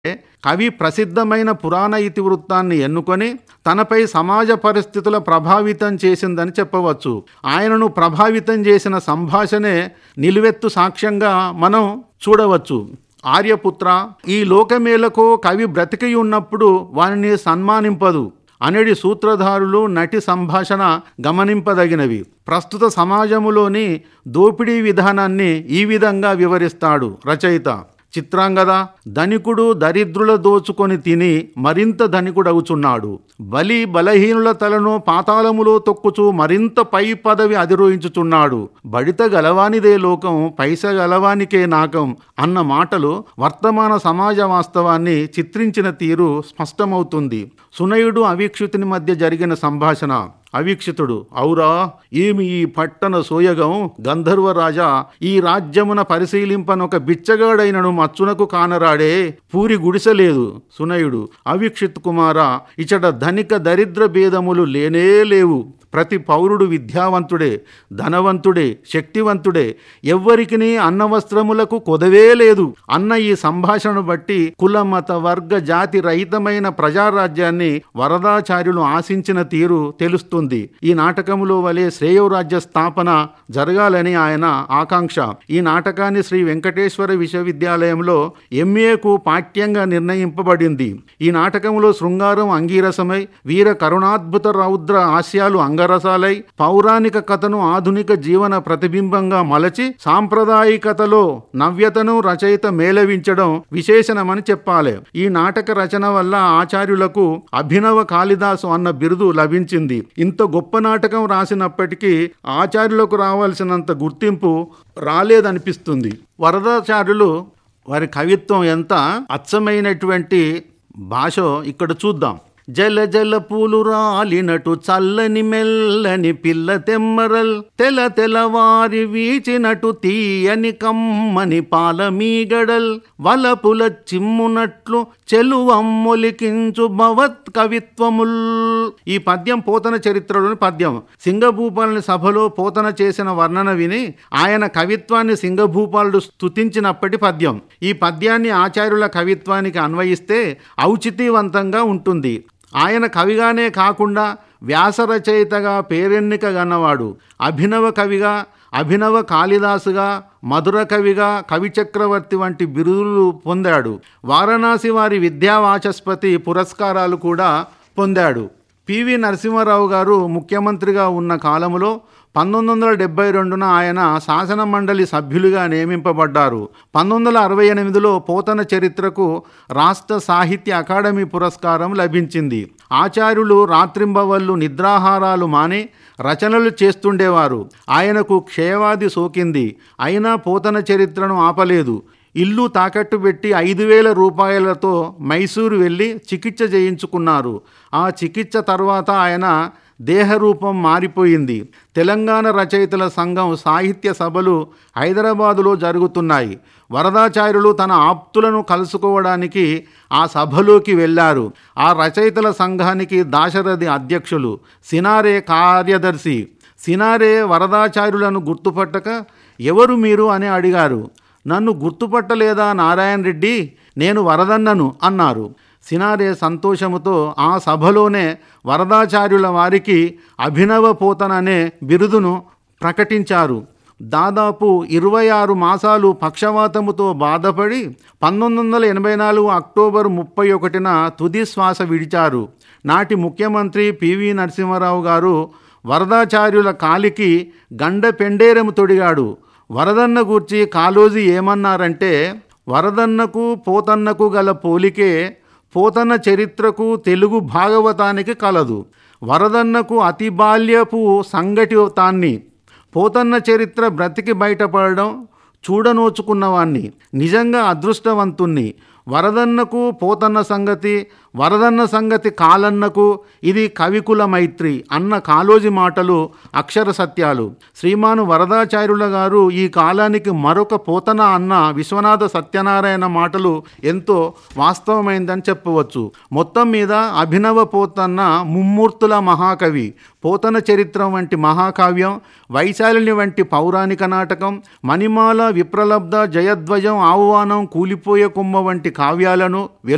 కవి ప్రసిద్ధమైన పురాణ ఇతివృత్తాన్ని ఎన్నుకొని తనపై సమాజ పరిస్థితుల ప్రభావితం చేసిందని చెప్పవచ్చు ఆయనను ప్రభావితం చేసిన సంభాషణే నిలువెత్తు సాక్ష్యంగా మనం చూడవచ్చు ఆర్యపుత్ర ఈ లోకమేలకు కవి బ్రతికి ఉన్నప్పుడు వానిని సన్మానింపదు అనడి సూత్రధారులు నటి సంభాషణ గమనింపదగినవి ప్రస్తుత సమాజములోని దోపిడీ విధానాన్ని ఈ విధంగా వివరిస్తాడు రచయిత చిత్రాంగద ధనికుడు దరిద్రుల దోచుకొని తిని మరింత ధనికుడవుచున్నాడు బలి బలహీనుల తలను పాతాళములో తొక్కుచూ మరింత పై పదవి అధిరోహించుచున్నాడు బడిత గలవానిదే లోకం పైస గలవానికే నాకం అన్న మాటలు వర్తమాన సమాజ వాస్తవాన్ని చిత్రించిన తీరు స్పష్టమవుతుంది సునయుడు అవీక్షితుని మధ్య జరిగిన సంభాషణ అవీక్షితుడు ఔరా ఏమి ఈ పట్టణ సోయగం గంధర్వరాజా ఈ రాజ్యమున పరిశీలింపనొక బిచ్చగాడైనను మచ్చునకు కానరాడే పూరి గుడిసెలేదు సునయుడు అవీక్షిత్ కుమార ఇచట ధనిక దరిద్ర భేదములు లేనే లేవు ప్రతి పౌరుడు విద్యావంతుడే ధనవంతుడే శక్తివంతుడే ఎవ్వరికిని అన్న వస్త్రములకు కొదవే లేదు అన్న ఈ సంభాషణను బట్టి కుల మత వర్గ జాతి రహితమైన ప్రజారాజ్యాన్ని వరదాచార్యులు ఆశించిన తీరు తెలుస్తుంది ఈ నాటకములో వలె శ్రేయోరాజ్య స్థాపన జరగాలని ఆయన ఆకాంక్ష ఈ నాటకాన్ని శ్రీ వెంకటేశ్వర విశ్వవిద్యాలయంలో ఎంఏకు పాఠ్యంగా నిర్ణయింపబడింది ఈ నాటకంలో శృంగారం అంగీరసమై వీర కరుణాద్భుత రౌద్ర హాస్యాలు అంగరసాలై పౌరాణిక కథను ఆధునిక జీవన ప్రతిబింబంగా మలచి సాంప్రదాయికతలో నవ్యతను రచయిత మేళవించడం విశేషణమని చెప్పాలి ఈ నాటక రచన వల్ల ఆచార్యులకు అభినవ కాళిదాసు అన్న బిరుదు లభించింది ఇంత గొప్ప నాటకం రాసినప్పటికీ ఆచార్యులకు రావాల్సినంత గుర్తింపు రాలేదనిపిస్తుంది వరదాచార్యులు వారి కవిత్వం ఎంత అచ్చమైనటువంటి భాష ఇక్కడ చూద్దాం జల జల పూలు రాలినటు చల్లని మెల్లని పిల్ల తెమ్మరల్ తెల తెలవారి వీచినటు తీయని కమ్మని పాల మీగడల్ వలపుల చిమ్మునట్లు చెలువమ్మొలికించు భవత్ కవిత్వముల్ ఈ పద్యం పోతన చరిత్రలోని పద్యం సింగభూపాలని సభలో పోతన చేసిన వర్ణన విని ఆయన కవిత్వాన్ని సింగభూపాలుడు స్తుతించినప్పటి పద్యం ఈ పద్యాన్ని ఆచార్యుల కవిత్వానికి అన్వయిస్తే ఔచితీవంతంగా ఉంటుంది ఆయన కవిగానే కాకుండా వ్యాస రచయితగా పేరెన్నిక గన్నవాడు అభినవ కవిగా అభినవ కాళిదాసుగా మధుర కవిగా కవి చక్రవర్తి వంటి బిరుదులు పొందాడు వారణాసి వారి విద్యావాచస్పతి పురస్కారాలు కూడా పొందాడు పివి నరసింహారావు గారు ముఖ్యమంత్రిగా ఉన్న కాలంలో పంతొమ్మిది వందల డెబ్బై రెండున ఆయన శాసన మండలి సభ్యులుగా నియమింపబడ్డారు పంతొమ్మిది వందల అరవై ఎనిమిదిలో పోతన చరిత్రకు రాష్ట్ర సాహిత్య అకాడమీ పురస్కారం లభించింది ఆచార్యులు రాత్రింబవళ్ళు నిద్రాహారాలు మాని రచనలు చేస్తుండేవారు ఆయనకు క్షయవాది సోకింది అయినా పోతన చరిత్రను ఆపలేదు ఇల్లు తాకట్టు పెట్టి ఐదు వేల రూపాయలతో మైసూరు వెళ్ళి చికిత్స చేయించుకున్నారు ఆ చికిత్స తర్వాత ఆయన దేహరూపం మారిపోయింది తెలంగాణ రచయితల సంఘం సాహిత్య సభలు హైదరాబాదులో జరుగుతున్నాయి వరదాచార్యులు తన ఆప్తులను కలుసుకోవడానికి ఆ సభలోకి వెళ్ళారు ఆ రచయితల సంఘానికి దాశరథి అధ్యక్షులు సినారే కార్యదర్శి సినారే వరదాచార్యులను గుర్తుపట్టక ఎవరు మీరు అని అడిగారు నన్ను గుర్తుపట్టలేదా నారాయణ రెడ్డి నేను వరదన్నను అన్నారు సినారే సంతోషముతో ఆ సభలోనే వరదాచార్యుల వారికి అభినవ పోతన అనే బిరుదును ప్రకటించారు దాదాపు ఇరవై ఆరు మాసాలు పక్షవాతముతో బాధపడి పంతొమ్మిది వందల ఎనభై నాలుగు అక్టోబర్ ముప్పై ఒకటిన తుది శ్వాస విడిచారు నాటి ముఖ్యమంత్రి పివి నరసింహారావు గారు వరదాచార్యుల కాలికి గండ పెండేరము తొడిగాడు వరదన్న గూర్చి కాలోజీ ఏమన్నారంటే వరదన్నకు పోతన్నకు గల పోలికే పోతన్న చరిత్రకు తెలుగు భాగవతానికి కలదు వరదన్నకు అతి బాల్యపు సంఘటితాన్ని పోతన్న చరిత్ర బ్రతికి బయటపడడం చూడనోచుకున్నవాణ్ణి నిజంగా అదృష్టవంతుణ్ణి వరదన్నకు పోతన్న సంగతి వరదన్న సంగతి కాలన్నకు ఇది కవికుల మైత్రి అన్న కాలోజి మాటలు అక్షర సత్యాలు శ్రీమాను వరదాచార్యుల గారు ఈ కాలానికి మరొక పోతన అన్న విశ్వనాథ సత్యనారాయణ మాటలు ఎంతో వాస్తవమైందని చెప్పవచ్చు మొత్తం మీద అభినవ పోతన్న ముమ్మూర్తుల మహాకవి పోతన చరిత్రం వంటి మహాకావ్యం వైశాలిని వంటి పౌరాణిక నాటకం మణిమాల విప్రలబ్ధ జయధ్వజం ఆహ్వానం కూలిపోయే కొమ్మ వంటి కావ్యాలను